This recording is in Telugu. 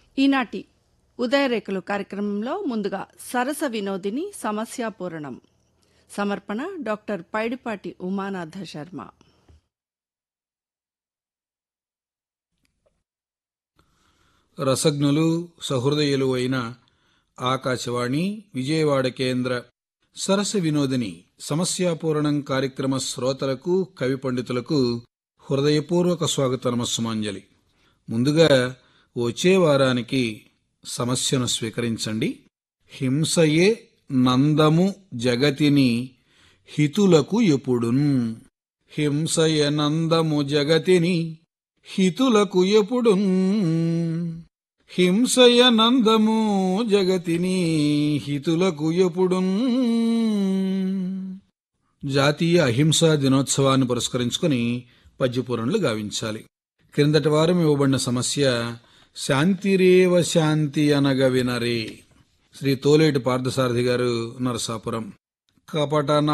ఈనాటి ఉదయరేఖలు కార్యక్రమంలో ముందుగా సరస వినోదిని సమస్యాపూరణం సమర్పణ డాక్టర్ పైడిపాటి ఉమానాథ శర్మ రసజ్ఞులు సహృదయులు అయిన ఆకాశవాణి విజయవాడ కేంద్ర సరస వినోదిని సమస్యాపూరణం కార్యక్రమ శ్రోతలకు కవి పండితులకు హృదయపూర్వక స్వాగత నమస్సుమాంజలి ముందుగా వచ్చే వారానికి సమస్యను స్వీకరించండి హింసయే నందము జగతిని హితులకు ఎప్పుడున్ హింసయ నందము జగతిని హితులకు ఎప్పుడున్ హింసయ నందము జగతిని హితులకు ఎప్పుడున్ జాతీయ అహింసా దినోత్సవాన్ని పురస్కరించుకుని పద్యపూరణలు గావించాలి క్రిందటి వారం ఇవ్వబడిన సమస్య శాంతిరేవ శాంతి అనగ వినరే శ్రీ తోలేటి పార్థసారథి గారు నరసాపురం కపట